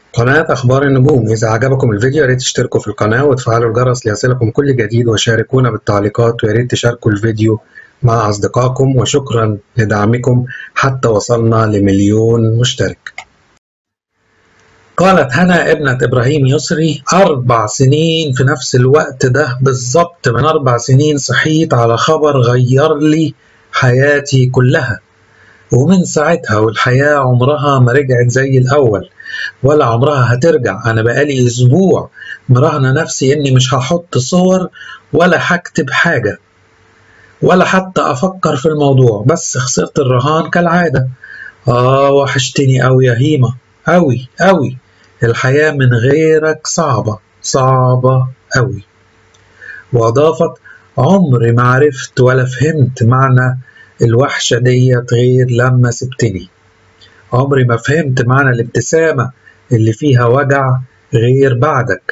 قناة أخبار النجوم إذا عجبكم الفيديو ياريت تشتركوا في القناة وتفعلوا الجرس ليصلكم كل جديد وشاركونا بالتعليقات وياريت تشاركوا الفيديو مع أصدقائكم وشكرا لدعمكم حتى وصلنا لمليون مشترك قالت هنا ابنة إبراهيم يسري أربع سنين في نفس الوقت ده بالظبط من أربع سنين صحيت على خبر غير لي حياتي كلها ومن ساعتها والحياة عمرها ما رجعت زي الأول ولا عمرها هترجع أنا بقالي أسبوع مراهنة نفسي إني مش هحط صور ولا هكتب حاجة ولا حتى أفكر في الموضوع بس خسرت الرهان كالعادة آه وحشتني أوي يا هيمة أوي أوي الحياة من غيرك صعبة صعبة أوي وأضافت عمري ما عرفت ولا فهمت معنى الوحشة ديت غير لما سبتني عمري ما فهمت معنى الابتسامة اللي فيها وجع غير بعدك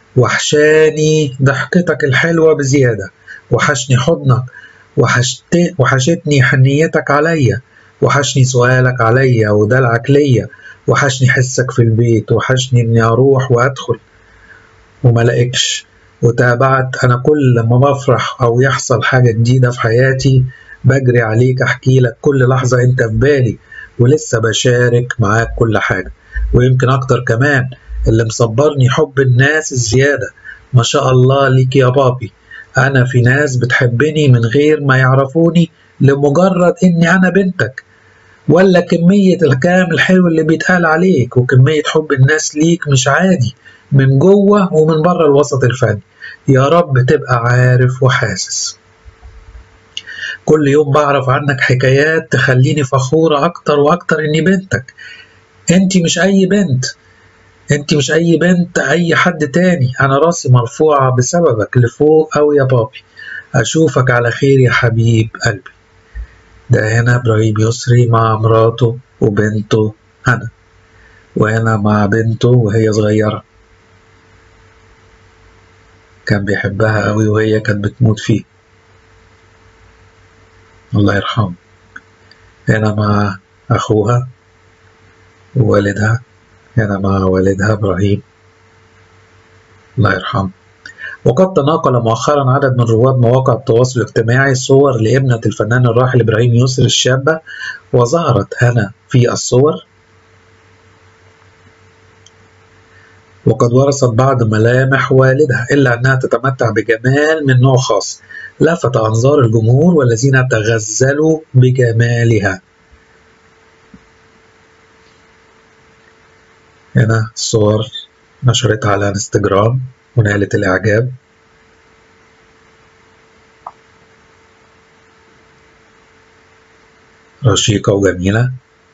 وحشاني ضحكتك الحلوة بزيادة وحشني حضنك وحشت... وحشتني حنيتك عليا وحشني سؤالك عليا ودلعك ليا وحشني حسك في البيت وحشني اني اروح وادخل وملاقيكش وتابعت انا كل ما بفرح او يحصل حاجة جديدة في حياتي بجري عليك احكي لك كل لحظة انت في بالي ولسه بشارك معاك كل حاجة ويمكن اكتر كمان اللي مصبرني حب الناس الزيادة ما شاء الله ليك يا بابي انا في ناس بتحبني من غير ما يعرفوني لمجرد اني انا بنتك ولا كمية الكلام الحلو اللي بيتقال عليك وكمية حب الناس ليك مش عادي من جوه ومن بره الوسط الفني يا رب تبقى عارف وحاسس كل يوم بعرف عنك حكايات تخليني فخورة أكتر وأكتر إني بنتك أنت مش أي بنت أنت مش أي بنت أي حد تاني أنا راسي مرفوعة بسببك لفوق أوي يا بابي أشوفك على خير يا حبيب قلبي ده هنا إبراهيم يسري مع مراته وبنته هنا وهنا مع بنته وهي صغيرة كان بيحبها أوي وهي كانت بتموت فيه الله يرحمه هنا مع أخوها ووالدها هنا مع والدها إبراهيم الله يرحمه وقد تناقل مؤخرا عدد من رواد مواقع التواصل الاجتماعي صور لابنة الفنان الراحل إبراهيم يسر الشابة وظهرت هنا في الصور وقد ورثت بعض ملامح والدها إلا أنها تتمتع بجمال من نوع خاص لفت أنظار الجمهور والذين تغزلوا بجمالها هنا صور نشرتها على انستجرام ونالت الإعجاب رشيقة وجميلة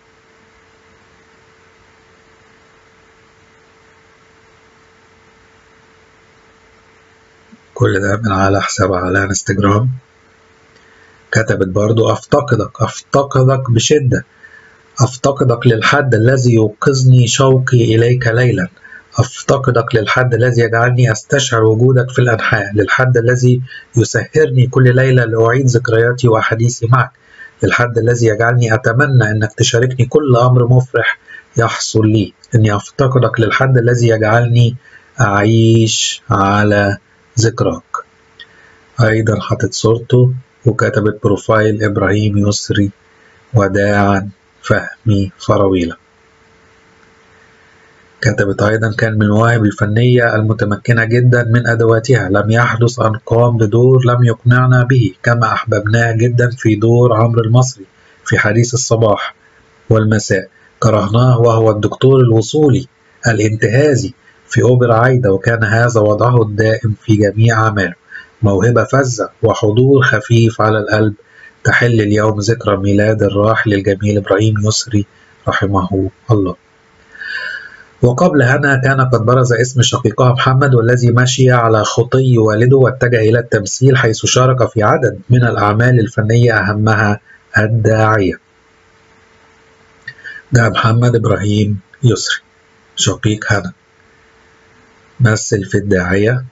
كل ده من على حسابها على انستجرام كتبت برضو أفتقدك أفتقدك بشدة أفتقدك للحد الذي يوقظني شوقي إليك ليلا أفتقدك للحد الذي يجعلني أستشعر وجودك في الأنحاء للحد الذي يسهرني كل ليلة لأعيد ذكرياتي وأحاديثي معك للحد الذي يجعلني أتمنى أنك تشاركني كل أمر مفرح يحصل لي إني أفتقدك للحد الذي يجعلني أعيش على ذكراك أيضا حطت صورته وكتبت بروفايل إبراهيم يسري وداعا فهمي فراويلة كتبت أيضا كان من المواهب الفنية المتمكنة جدا من أدواتها لم يحدث أن قام بدور لم يقنعنا به كما أحببناه جدا في دور عمرو المصري في حديث الصباح والمساء كرهناه وهو الدكتور الوصولي الانتهازي في أوبرا عايدة وكان هذا وضعه الدائم في جميع أعماله موهبة فزة وحضور خفيف على القلب تحل اليوم ذكرى ميلاد الراحل الجميل إبراهيم يسري رحمه الله وقبل هنا كان قد برز اسم شقيقها محمد والذي مشي على خطي والده واتجه إلى التمثيل حيث شارك في عدد من الأعمال الفنية أهمها الداعية ده محمد إبراهيم يسري شقيق هنا مثل في الداعية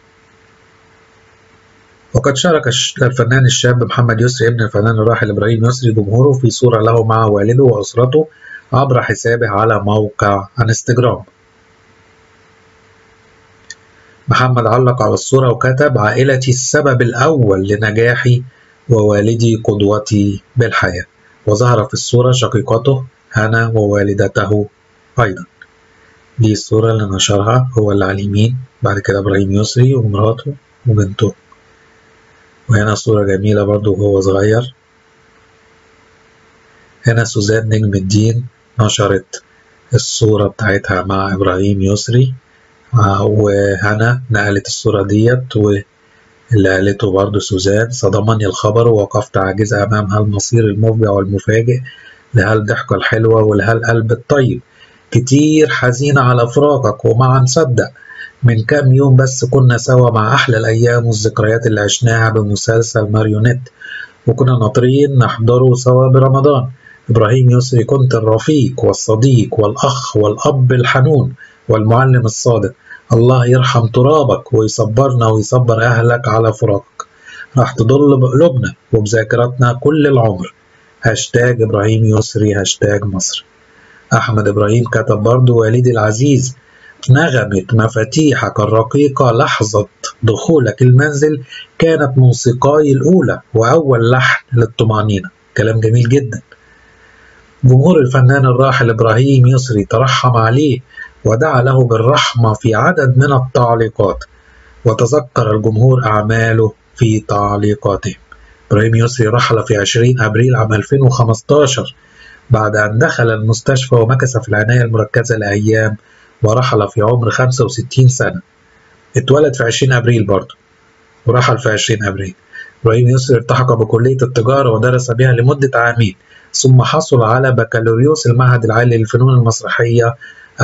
وقد شارك الفنان الشاب محمد يسري ابن الفنان الراحل إبراهيم يسري جمهوره في صورة له مع والده وأسرته عبر حسابه على موقع انستجرام محمد علق على الصورة وكتب عائلتي السبب الأول لنجاحي ووالدي قدوتي بالحياة وظهر في الصورة شقيقته هنا ووالدته أيضا دي الصورة اللي نشرها هو اللي على اليمين بعد كده إبراهيم يسري ومراته وبنته وهنا صورة جميلة برضو وهو صغير هنا سوزان نجم الدين نشرت الصورة بتاعتها مع إبراهيم يسري وهنا نقلت الصورة ديت واللي قالته برضو سوزان صدمني الخبر ووقفت عاجزة أمام هالمصير المفجع والمفاجئ لهالضحكة الحلوة ولهالقلب الطيب كتير حزينة على فراقك ومع نصدق من كام يوم بس كنا سوا مع أحلى الأيام والذكريات اللي عشناها بمسلسل ماريونيت وكنا ناطرين نحضره سوا برمضان إبراهيم يسري كنت الرفيق والصديق والأخ والأب الحنون والمعلم الصادق الله يرحم ترابك ويصبرنا ويصبر أهلك على فراقك راح تضل بقلوبنا وبذاكرتنا كل العمر هاشتاج إبراهيم يسري هاشتاج مصر أحمد إبراهيم كتب برضو والدي العزيز نغمة مفاتيحك الرقيقة لحظة دخولك المنزل كانت موسيقاي الأولى وأول لحن للطمأنينة كلام جميل جدا جمهور الفنان الراحل إبراهيم يسري ترحم عليه ودعا له بالرحمة في عدد من التعليقات وتذكر الجمهور أعماله في تعليقاتهم إبراهيم يسري رحل في 20 أبريل عام 2015 بعد أن دخل المستشفى ومكث في العناية المركزة لأيام ورحل في عمر 65 سنة اتولد في 20 أبريل برضه ورحل في 20 أبريل إبراهيم يسري التحق بكلية التجارة ودرس بها لمدة عامين ثم حصل على بكالوريوس المعهد العالي للفنون المسرحية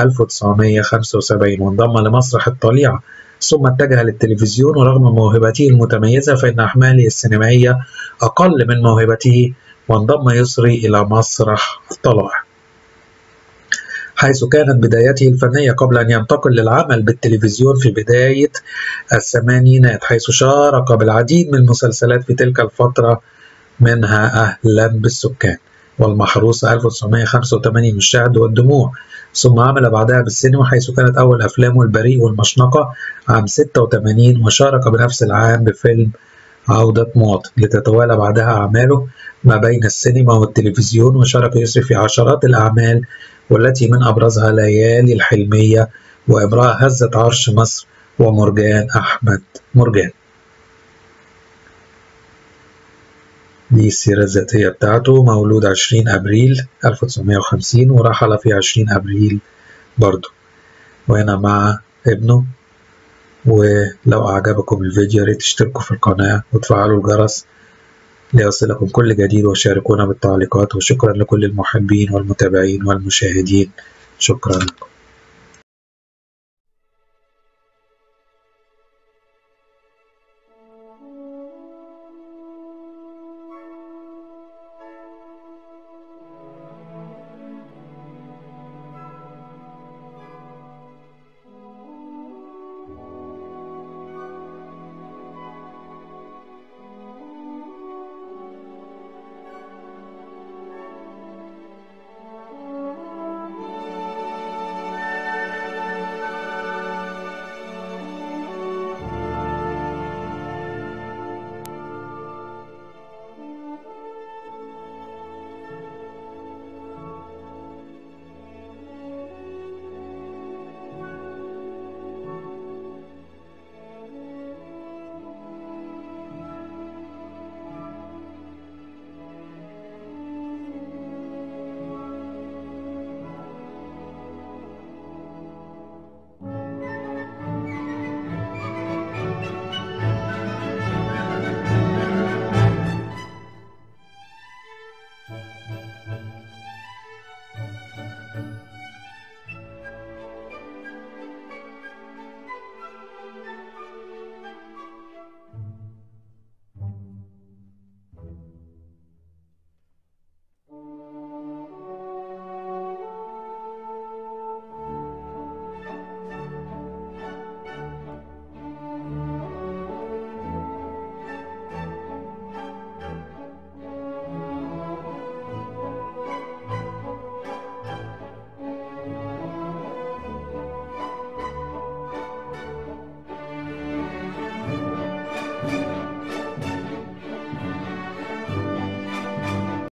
1975 وانضم لمسرح الطليعة ثم اتجه للتلفزيون ورغم موهبته المتميزة فإن أعماله السينمائية أقل من موهبته وانضم يسري إلى مسرح الطلائع حيث كانت بدايته الفنية قبل أن ينتقل للعمل بالتلفزيون في بداية الثمانينات حيث شارك بالعديد من المسلسلات في تلك الفترة منها أهلا بالسكان والمحروسة 1985 الشهد والدموع ثم عمل بعدها بالسينما حيث كانت أول أفلامه البريء والمشنقة عام 86 وشارك بنفس العام بفيلم عودة مواطن لتتوالى بعدها أعماله ما بين السينما والتلفزيون وشارك يسري في عشرات الأعمال والتي من أبرزها ليالي الحلمية وامرأة هزت عرش مصر ومرجان أحمد مرجان دي السيرة الذاتية بتاعته مولود 20 أبريل 1950 ورحل في 20 أبريل برضه وهنا مع ابنه ولو أعجبكم الفيديو ياريت تشتركوا في القناة وتفعلوا الجرس ليصلكم كل جديد وشاركونا بالتعليقات وشكرا لكل المحبين والمتابعين والمشاهدين شكرا لكم